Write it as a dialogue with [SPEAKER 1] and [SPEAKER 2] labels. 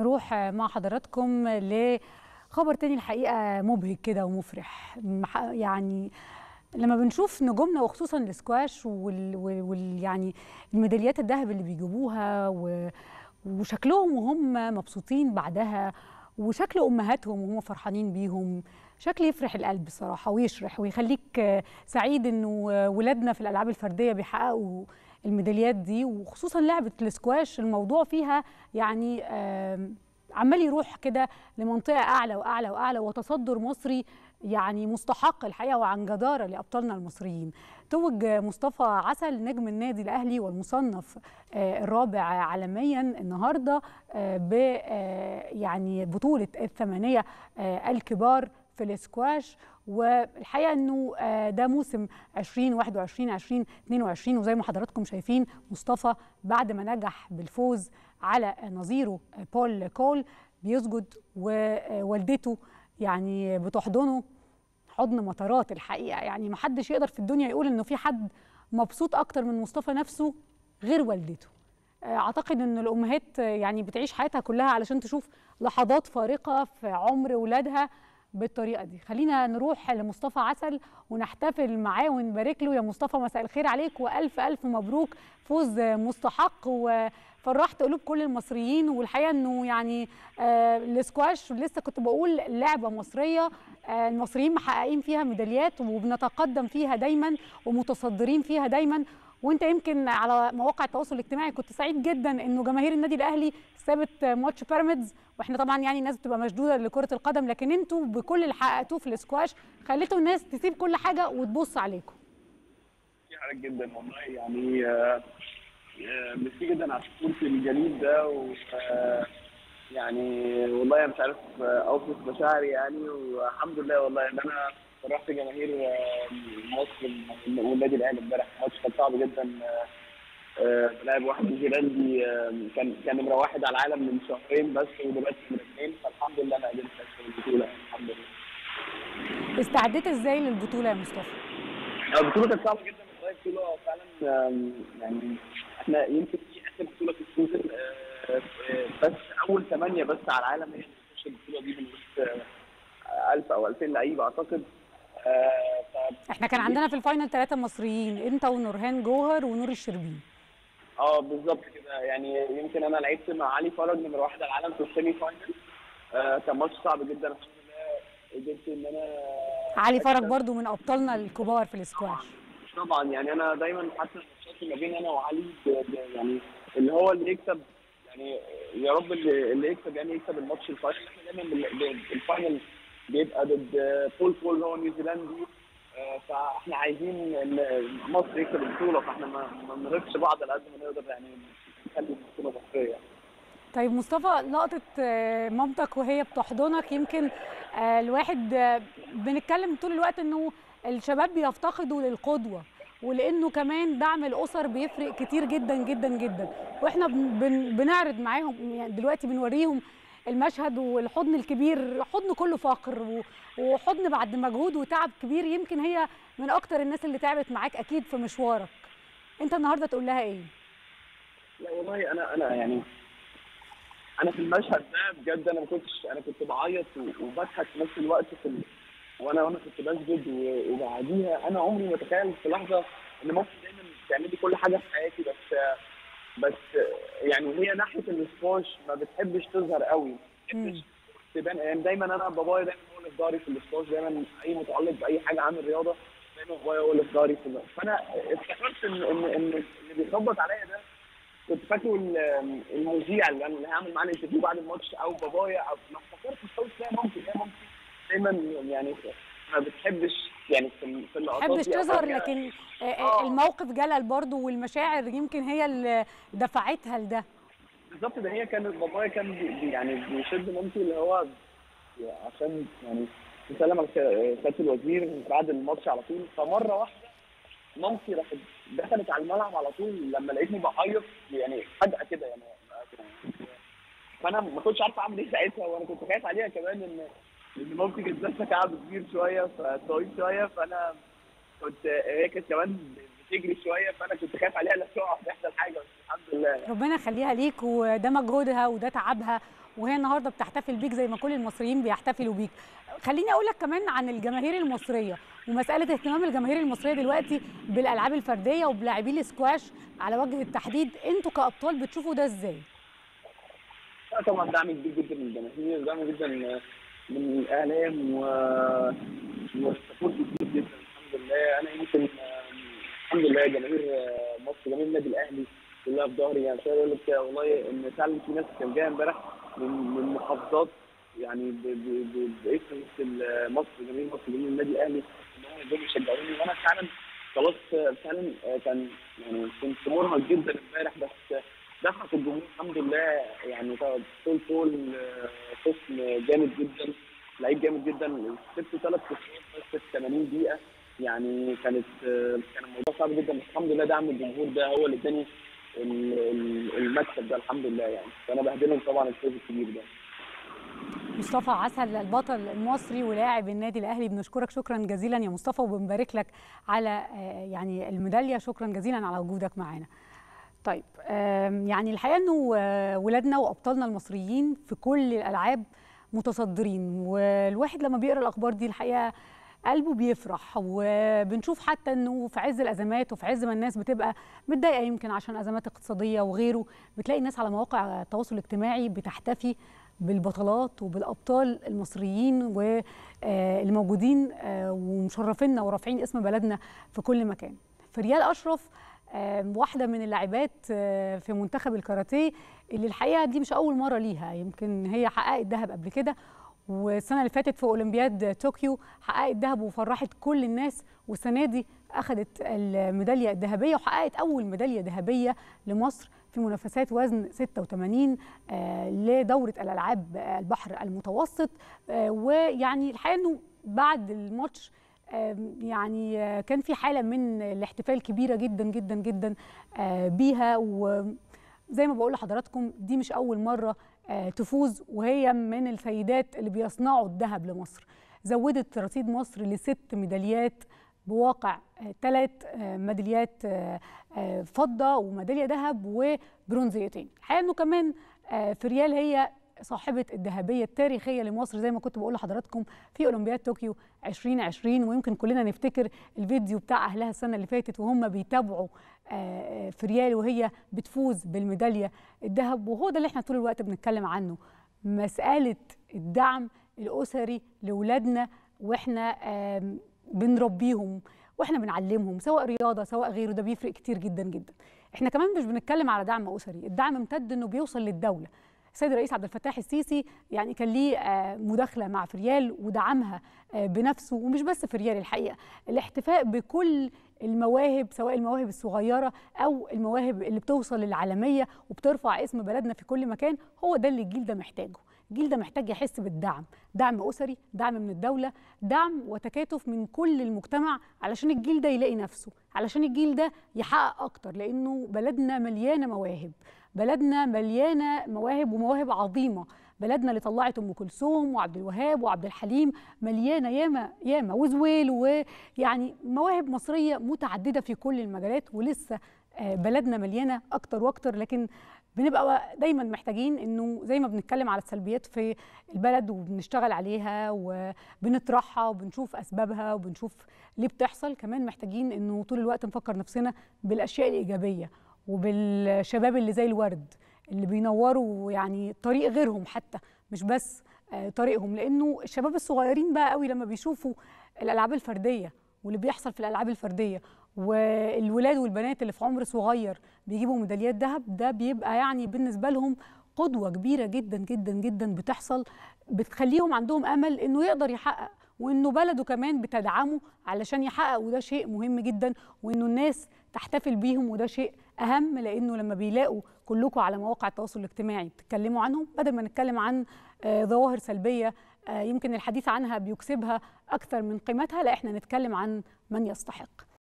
[SPEAKER 1] نروح مع حضراتكم لخبر تاني الحقيقه مبهج كده ومفرح يعني لما بنشوف نجومنا وخصوصا الاسكواش وال, وال يعني الميداليات الذهب اللي بيجيبوها و وشكلهم وهم مبسوطين بعدها وشكل امهاتهم وهم فرحانين بيهم شكل يفرح القلب صراحه ويشرح ويخليك سعيد انه ولادنا في الالعاب الفرديه بيحققوا الميداليات دي وخصوصا لعبه الاسكواش الموضوع فيها يعني عمال يروح كده لمنطقه اعلى واعلى واعلى وتصدر مصري يعني مستحق الحقيقه وعن جداره لابطالنا المصريين توج مصطفى عسل نجم النادي الاهلي والمصنف الرابع عالميا النهارده ب يعني بطوله الثمانيه الكبار في الاسكواش والحقيقه انه ده موسم 2021 2022 وزي ما حضراتكم شايفين مصطفى بعد ما نجح بالفوز على نظيره بول كول بيسجد ووالدته يعني بتحضنه حضن مطارات الحقيقه يعني ما حدش يقدر في الدنيا يقول انه في حد مبسوط اكتر من مصطفى نفسه غير والدته اعتقد ان الامهات يعني بتعيش حياتها كلها علشان تشوف لحظات فارقه في عمر ولادها بالطريقه دي خلينا نروح لمصطفى عسل ونحتفل معاه ونبارك له يا مصطفى مساء الخير عليك والف الف مبروك فوز مستحق وفرحت قلوب كل المصريين والحقيقه انه يعني آه الاسكواش لسه كنت بقول لعبه مصريه آه المصريين محققين فيها ميداليات وبنتقدم فيها دايما ومتصدرين فيها دايما وانت يمكن على مواقع التواصل الاجتماعي كنت سعيد جدا انه جماهير النادي الاهلي سابت ماتش بيراميدز واحنا طبعا يعني الناس بتبقى مشدوده لكره القدم لكن انتوا بكل اللي حققتوه في الاسكواش خليتوا الناس تسيب كل حاجه وتبص عليكم.
[SPEAKER 2] حضرتك جدا والله يعني ميرسي جدا على السبورت الجميل ده و يعني والله انا مش عارف اوصف مشاعري يعني والحمد لله والله ان انا فرحت جماهير مصر والنادي الاهلي امبارح ماتش كان صعب جدا لاعب واحد نيوزيلندي كان كان نمره واحد على العالم من شهرين بس ودلوقتي نمره اثنين فالحمد لله انا قدرت اكسب البطوله الحمد لله.
[SPEAKER 1] استعديت ازاي للبطوله يا مصطفى؟
[SPEAKER 2] البطوله كانت صعبه جدا والله بطوله فعلا يعني احنا يمكن دي اخر بطوله في السيزون بس اول ثمانيه بس على العالم هي اللي بتخش البطوله دي من وسط 1000 او 2000 لعيب اعتقد
[SPEAKER 1] آه احنا كان عندنا في الفاينل ثلاثه مصريين انت ونورهان جوهر ونور الشربين
[SPEAKER 2] اه بالظبط كده يعني يمكن انا لعبت مع علي فرج نمره واحد على العالم في السيمي فاينل آه كان ماتش صعب جدا الحمد لله قدرت ان انا
[SPEAKER 1] علي فرج برضو من ابطالنا الكبار في الاسكواش
[SPEAKER 2] طبعا يعني انا دايما حتى الماتشات ما بين انا وعلي يعني اللي هو اللي يكسب يعني يا رب اللي, اللي يكسب يعني يكسب الماتش الفاينل احنا دايما الفاينل بيبقى ضد بول بول هو نيوزيلندي فاحنا عايزين ان مصر يكسب البطوله فاحنا ما نرقش بعض على قد ما نقدر يعني نخلي البطوله مصريه
[SPEAKER 1] طيب مصطفى لقطه مامتك وهي بتحضنك يمكن الواحد بنتكلم طول الوقت انه الشباب بيفتقدوا للقدوه ولانه كمان دعم الاسر بيفرق كتير جدا جدا جدا واحنا بن بنعرض معاهم يعني دلوقتي بنوريهم المشهد والحضن الكبير حضن كله فقر وحضن بعد مجهود وتعب كبير يمكن هي من اكتر الناس اللي تعبت معاك اكيد في مشوارك انت النهارده تقول لها ايه
[SPEAKER 2] لا والله انا انا يعني انا في المشهد ده بجد انا ما كنتش انا كنت بعيط وبضحك في نفس الوقت في ال... وانا وانا كنت بسجد وبعديها انا عمري ما اتخيل في لحظه ان ممكن دايما تعملي كل حاجه في حياتي بس بس يعني هي ناحيه الاسكواش ما بتحبش تظهر قوي ما بتحبش تبان يعني دايما انا بابايا دايما هو اللي في ظهري في الاسكواش دايما اي متعلق باي حاجه عن الرياضه دايما بابايا هو اللي في ظهري في فانا افتكرت ان ان ان اللي بيخبط عليا ده كنت فاكره المذيع اللي انا اللي هعمل معاه الانترفيو بعد الماتش او بابايا او ما فكرتش خالص لا ممكن لا ممكن دايما يعني ما بتحبش يعني في في
[SPEAKER 1] اللقطات ما بتحبش تظهر لكن آه. الموقف جلل برضه والمشاعر يمكن هي اللي دفعتها لده
[SPEAKER 2] بالظبط ده هي كانت بابايا كان بي يعني بيشد مامتي اللي هو عشان يعني تسلم على سياده الوزير بعد الماتش على طول فمره واحده مامتي راحت دخلت على الملعب على طول لما لقيتني بعيط يعني فجاه كده يعني فانا ما كنتش عارف اعمل ايه ساعتها وانا كنت خايف عليها كمان ان ان مامتي كانت لابسه كعب كبير شويه فطويل شويه فانا كنت هي كانت كمان بتجري شويه فانا كنت خايف عليها لا تقع تحصل حاجه بس الحمد لله يعني.
[SPEAKER 1] ربنا يخليها ليك وده مجهودها وده تعبها وهي النهارده بتحتفل بيك زي ما كل المصريين بيحتفلوا بيك خليني اقول لك كمان عن الجماهير المصريه ومساله اهتمام الجماهير المصريه دلوقتي بالالعاب الفرديه وبلاعبي السكواش على وجه التحديد انتوا كابطال بتشوفوا ده ازاي
[SPEAKER 2] لا طبعا دعم كبير جدا من الجماهير دعم جدا من الاعلام و والسبورت كبير جدا الحمد لله انا يمكن آه، الحمد لله جماهير آه، مصر جماهير النادي الاهلي كلها في ظهري يعني مش عايز اقول لك والله ان فعلا في ناس كان جايه امبارح من من محافظات يعني ب- ب- ب- باسم مثل مصر جماهير مصر جماهير النادي الاهلي ان هم يجوا يشجعوني وانا فعلا خلاص آه، فعلا آه، كان يعني كنت مرهق جدا امبارح بس آه، دفعة الجمهور الحمد لله يعني طول طول آه، قسم جامد جدا لعيب جامد جدا سبت ثلاث كورسات بس في 80 دقيقة يعني كانت آه، كان الموضوع صعب جدا بس الحمد لله دعم الجمهور ده هو اللي اداني ال- ال- المكسب ده الحمد لله يعني فانا بهدلهم طبعا الفوز الكبير ده
[SPEAKER 1] مصطفى عسل البطل المصري ولاعب النادي الاهلي بنشكرك شكرا جزيلا يا مصطفى وبنبارك لك على آه، يعني الميداليه شكرا جزيلا على وجودك معانا طيب آم، يعني الحقيقه انه آه، ولادنا وابطالنا المصريين في كل الالعاب متصدرين والواحد لما بيقرا الاخبار دي الحقيقه قلبه بيفرح وبنشوف حتى انه في عز الازمات وفي عز ما الناس بتبقى متضايقه يمكن عشان ازمات اقتصاديه وغيره بتلاقي الناس على مواقع التواصل الاجتماعي بتحتفي بالبطلات وبالابطال المصريين والموجودين ومشرفينا ورافعين اسم بلدنا في كل مكان فريال اشرف آه، واحده من اللاعبات آه، في منتخب الكاراتيه اللي الحقيقه دي مش اول مره ليها يمكن هي حققت ذهب قبل كده والسنه اللي فاتت في اولمبياد طوكيو حققت ذهب وفرحت كل الناس والسنه دي اخذت الميداليه الذهبيه وحققت اول ميداليه ذهبيه لمصر في منافسات وزن 86 آه، لدوره الالعاب البحر المتوسط آه، ويعني الحقيقه انه بعد الماتش آم، يعني آه، كان في حاله من الاحتفال كبيره جدا جدا جدا آه، بيها وزي ما بقول لحضراتكم دي مش اول مره آه، تفوز وهي من السيدات اللي بيصنعوا الذهب لمصر زودت رصيد مصر لست ميداليات بواقع ثلاث ميداليات آه، آه، فضه وميداليه ذهب وبرونزيتين الحقيقه انه كمان آه، فريال هي صاحبة الذهبية التاريخية لمصر زي ما كنت بقول لحضراتكم في أولمبياد طوكيو 2020 ويمكن كلنا نفتكر الفيديو بتاع أهلها السنة اللي فاتت وهم بيتابعوا آه، فريال وهي بتفوز بالميدالية الذهب وهو ده اللي احنا طول الوقت بنتكلم عنه مسألة الدعم الأسري لأولادنا واحنا آم، بنربيهم واحنا بنعلمهم سواء رياضة سواء غيره ده بيفرق كتير جدا جدا احنا كمان مش بنتكلم على دعم أسري الدعم امتد انه بيوصل للدولة السيد الرئيس عبد الفتاح السيسي يعني كان ليه آه، مداخله مع فريال ودعمها آه، بنفسه ومش بس فريال الحقيقه الاحتفاء بكل المواهب سواء المواهب الصغيره او المواهب اللي بتوصل للعالميه وبترفع اسم بلدنا في كل مكان هو ده اللي الجيل ده محتاجه الجيل ده محتاج يحس بالدعم دعم اسري دعم من الدوله دعم وتكاتف من كل المجتمع علشان الجيل ده يلاقي نفسه علشان الجيل ده يحقق اكتر لانه بلدنا مليانه مواهب بلدنا مليانه مواهب ومواهب عظيمه بلدنا اللي طلعت ام كلثوم وعبد الوهاب وعبد الحليم مليانه ياما ياما وزويل ويعني مواهب مصريه متعدده في كل المجالات ولسه آه، بلدنا مليانه اكتر واكتر لكن بنبقى دايما محتاجين انه زي ما بنتكلم على السلبيات في البلد وبنشتغل عليها وبنطرحها وبنشوف اسبابها وبنشوف ليه بتحصل كمان محتاجين انه طول الوقت نفكر نفسنا بالاشياء الايجابيه وبالشباب اللي زي الورد اللي بينوروا يعني طريق غيرهم حتى مش بس آه، طريقهم لانه الشباب الصغيرين بقى قوي لما بيشوفوا الالعاب الفرديه واللي بيحصل في الالعاب الفرديه والولاد والبنات اللي في عمر صغير بيجيبوا ميداليات ذهب ده بيبقى يعني بالنسبه لهم قدوه كبيره جدا جدا جدا بتحصل بتخليهم عندهم امل انه يقدر يحقق وانه بلده كمان بتدعمه علشان يحقق وده شيء مهم جدا وانه الناس تحتفل بيهم وده شيء اهم لانه لما بيلاقوا كلكم على مواقع التواصل الاجتماعي بتتكلموا عنهم بدل ما نتكلم عن آه، ظواهر سلبيه آه، يمكن الحديث عنها بيكسبها اكثر من قيمتها لا احنا نتكلم عن من يستحق